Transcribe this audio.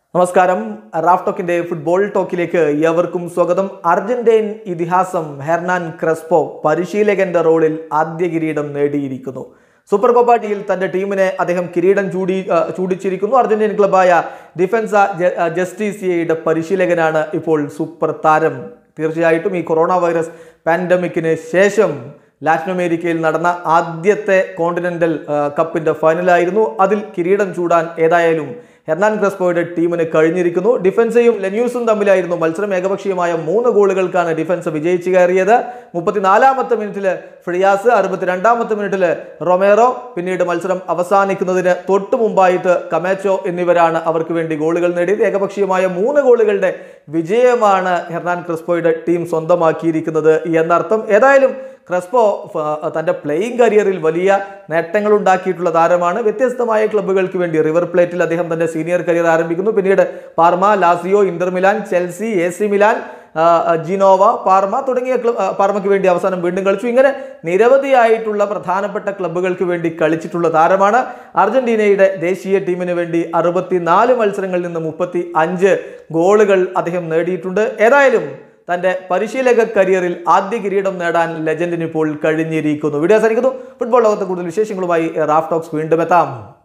നമസ്കാരം Raf ടോക്കിന്റെ football ടോക്കിലേക്ക് ഏവർക്കും സ്വാഗതം അർജന്റീൻ ഇതിഹാസം ഹെർനാൻ ക്രെസ്പോ പരിശീലകന്റെ റോളിൽ ആദ്യ കിരീടം നേടിയിരിക്കുന്നു സൂപ്പർ കോപ്പ ടിയിൽ തന്റെ ടീമിനെ അദ്ദേഹം കിരീടം ചൂടി ആ, ചൂടിച്ചിരിക്കുന്നു അർജന്റീൻ ക്ലബായ ഡിഫൻസ ജ- ആ, ജസ്റ്റിസിയയുടെ പരിശീലകനാണ് ഇപ്പോൾ സൂപ്പർ താരം തീർച്ചയായിട്ടും ഈ കൊറോണ വൈറസ് പാൻഡമിക്കിന് ശേഷം ലാറ്റിൻ അമേരിക്കയിൽ നടന്ന ആദ്യത്തെ കോണ്ടിനെന്റൽ ആ, കപ്പിന്റെ ഫൈനലായിരുന്നു അതിൽ കിരീടം ചൂടാൻ ഏതായാലും ഹെർനാൻ ക്രെസ്പോയുടെ ടീമിന് കഴിഞ്ഞിരിക്കുന്നു ഡിഫൻസയും ലെന്യൂസും തമ്മിലായിരുന്നു മത്സരം ഏകപക്ഷീയമായ മൂന്ന് ഗോളുകൾക്കാണ് ഡിഫൻസ് വിജയിച്ചു കയറിയത് മുപ്പത്തിനാലാമത്തെ മിനിറ്റില് ഫ്രിയാസ് അറുപത്തിരണ്ടാമത്തെ മിനിറ്റില് റൊമേറോ പിന്നീട് മത്സരം അവസാനിക്കുന്നതിന് തൊട്ടു മുമ്പായിട്ട് കമേച്ചോ എന്നിവരാണ് അവർക്ക് വേണ്ടി ഗോളുകൾ നേടിയത് ഏകപക്ഷീയമായ മൂന്ന് ഗോളുകളുടെ വിജയമാണ് ഹെർനാൻ ക്രെസ്പോയുടെ ടീം സ്വന്തമാക്കിയിരിക്കുന്നത് എന്നർത്ഥം ഏതായാലും ക്രെസ്പോ ഫ- തന്റെ പ്ലേയിങ് കരിയറിൽ വലിയ നേട്ടങ്ങൾ ഉണ്ടാക്കിയിട്ടുള്ള താരമാണ് വ്യത്യസ്തമായ ക്ലബ്ബുകൾക്ക് വേണ്ടി റിവർ പ്ലേറ്റിൽ അദ്ദേഹം തന്റെ സീനിയർ കരിയർ ആരംഭിക്കുന്നു പിന്നീട് Parma Lazio Inter Milan Chelsea A C Milan ആ, ആ, ജിനോവ പാർമ തുടങ്ങിയ ക്ലബ് ആ, പാർമയ്ക്ക് വേണ്ടി അവസാനം വീണ്ടും കളിച്ചു ഇങ്ങനെ നിരവധിയായിട്ടുള്ള പ്രധാനപ്പെട്ട ക്ലബ്ബുകൾക്ക് വേണ്ടി കളിച്ചിട്ടുള്ള താരമാണ് അർജന്റീനയുടെ ദേശീയ ടീമിന് വേണ്ടി അറുപത്തിനാല് മത്സരങ്ങളിൽ നിന്ന് മുപ്പത്തി അഞ്ച് ഗോളുകൾ അദ്ദേഹം നേടിയിട്ടുണ്ട് ഏതായാലും തന്റെ പരിശീലക കരിയറിൽ ആദ്യ കിരീടം നേടാൻ ലെജൻഡിന് ഇപ്പോൾ കഴിഞ്ഞിരിക്കുന്നു വീഡിയോ അവസാനിക്കുന്നു ഫുട്ബോൾ ലോകത്തെ കൂടുതൽ വിശേഷങ്ങളുമായി റാഫ് ടോക്സ് വീണ്ടും എത്താം